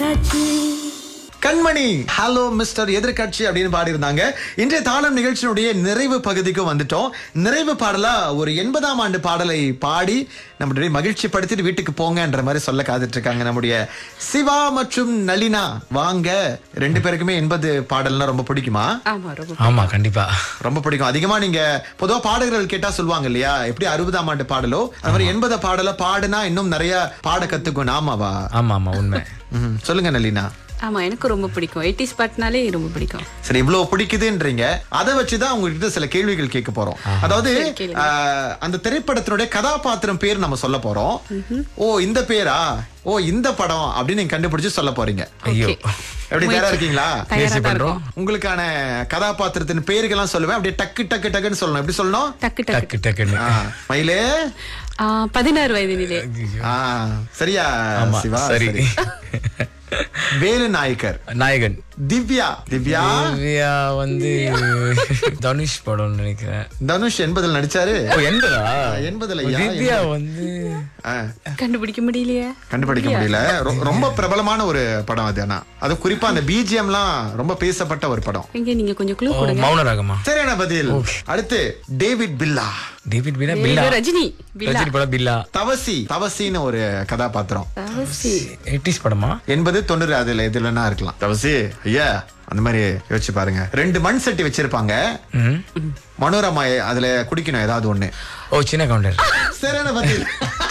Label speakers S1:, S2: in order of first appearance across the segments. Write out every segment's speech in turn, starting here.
S1: சாட்சி
S2: கண்மணி hello mister எதிர்கட்சி அப்படின்னு பாடியிருந்தாங்க இன்றைய தாளம் நிகழ்ச்சியினுடைய நிறைவு பகுதிக்கு வந்துட்டோம் நிறைவு பாடலா ஒரு எண்பதாம் ஆண்டு பாடலை பாடி நம்மளுடைய மகிழ்ச்சி படுத்திட்டு வீட்டுக்கு போங்கன்ற மாதிரி சொல்ல காத்துட்டு இருக்காங்க நம்முடைய சிவா மற்றும் நளினா வாங்க ரெண்டு பேருக்குமே எண்பது பாடல்னா ரொம்ப பிடிக்குமா
S1: ஆமா ரொம்ப
S3: ஆமா கண்டிப்பா
S2: ரொம்ப பிடிக்கும் அதிகமா நீங்க பொதுவா பாடகர்கள் கேட்டா சொல்லுவாங்க இல்லையா எப்படி அறுபதாம் ஆண்டு பாடலோ அது மாதிரி எண்பது பாடல பாடுனா இன்னும் நிறைய பாட கத்துக்கும் ஆமாவா
S3: ஆமா ஆமா உண்மை
S2: ம், சொல்லுங்க நளினா
S1: ஆமா எனக்கு ரொம்ப பிடிக்கும் எயிட்டிஸ் பாட்டுனாலே ரொம்ப பிடிக்கும்
S2: சரி இவ்வளவு பிடிக்குதுன்றீங்க அதை வச்சுதான் உங்ககிட்ட சில கேள்விகள் கேட்க போறோம் அதாவது
S1: சரி, கேளுங்க.
S2: ஆஹ், அந்த திரைப்படத்தினுடைய கதாபாத்திரம் பேர் நம்ம சொல்ல போறோம் ஓ இந்த பேரா ஓ இந்த படம் அப்படின்னு நீங்க கண்டுபிடிச்சு சொல்ல போறீங்க
S3: ஐயோ
S1: Okay.
S2: எப்படி தயாரா
S1: முயற்சி.
S2: இருக்கீங்களா
S1: தயாரா
S3: முயற்சி
S1: தான்
S3: பண்றோம்.
S1: இருக்கும்.
S2: உங்களுக்கான கதாபாத்திரத்தின் பேர்கள்லாம் சொல்லுவேன் அப்படியே டக்கு டக்கு டக்குன்னு சொல்லணும் எப்படி சொல்லணும்
S1: டக்கு டக்கு
S3: டக்கு டக்குன்னு
S2: ஆ, மயிலே
S1: ஆ, பதினாறு வயதினிலே
S2: ஆ, சரியா
S3: ஆமா
S2: சிவா
S3: சரி
S2: வேலு நாயக்கர்
S3: நாயகன்
S2: திவ்யா திவ்யா
S3: திவ்யா வந்து தனுஷ் படம்னு நினைக்கிறேன்
S2: தனுஷ் எண்பதுல நடிச்சாரு
S3: ஓ எண்பதா
S2: எண்பதுல
S3: ஓ,
S2: ஐயா,
S3: திவ்யா வந்து
S2: ஆ,
S1: கண்டுபிடிக்க முடியலையே
S2: கண்டுபிடிக்க முடியல ரொ- ரொம்ப பிரபலமான ஒரு படம் அது ஆனா அது குறிப்பா அந்த பிஜிஎம்லாம் ரொம்ப பேசப்பட்ட ஒரு படம்
S1: எங்க நீங்க கொஞ்சம் க்ளூ
S3: ஓ,
S1: கொடுங்க
S3: மௌன ராகமா
S2: சரியான பதில் அடுத்து டேவிட் பில்லா
S3: டேவிட் பில்லா
S1: இது
S3: பில்லா
S1: ரஜினி பில்லா
S3: ரஜினி படம் பில்லா
S2: தவசி தவசின்னு ஒரு கதாபாத்திரம்
S1: தவசி
S3: எயிட்டிஸ் படமா
S2: எண்பது தொண்ணூறு அதுல இதுலன்னா இருக்கலாம் தவசி ஐயா அந்த மாதிரி யோசிச்சு பாருங்க ரெண்டு மண் சட்டி வச்சிருப்பாங்க
S3: ம்.
S2: மனோரமா அதுல குடிக்கணும் ஏதாவது ஒண்ணு
S3: ஓ சின்ன கவுண்டர்
S2: சரியான பதில்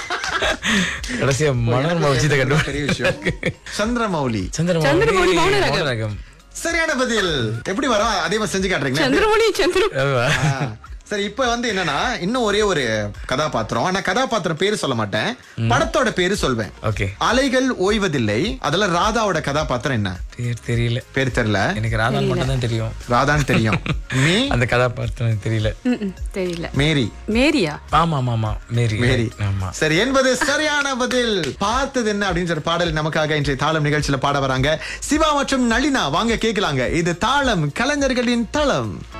S3: கடைசியா மனோரமா வச்சு கண்டு
S2: பெரிய விஷயம் சந்திரமௌலி
S3: சந்திரமௌலி
S1: சந்திரமௌலி மௌன ராகம்.
S3: மௌன ராகம்
S2: சரியான பதில் எப்படி வரும் அதே மாதிரி செஞ்சு காட்டுறீங்களா
S1: சந்திரமணி சந்திர
S3: அதுவா?
S2: ஆ, சரி இப்ப வந்து என்னன்னா இன்னும் ஒரே ஒரு கதாபாத்திரம் ஆனா கதாபாத்திரம் பேரு சொல்ல மாட்டேன் படத்தோட பேரு சொல்வேன்
S3: ஓகே
S2: அலைகள் ஓய்வதில்லை அதுல ராதாவோட கதாபாத்திரம் என்ன
S3: பேர் தெரியல
S2: பேர் தெரியல
S3: எனக்கு ராதா மட்டும் தான் தெரியும்
S2: ராதான்னு தெரியும் மீ
S3: அந்த கதாபாத்திரம் எனக்கு தெரியல
S1: ம், ம், தெரியல
S2: மேரி
S1: மேரியா
S3: ஆமா ஆமா ஆமா மேரி
S2: மேரி
S3: ஆமா
S2: சரி என்பது சரியான பதில் பார்த்தது என்ன அப்படின்னு சொல்ற பாடல் நமக்காக இன்றைய தாளம் நிகழ்ச்சியில பாட வராங்க சிவா மற்றும் நளினா வாங்க கேட்கலாங்க இது தாளம் கலைஞர்களின் தளம்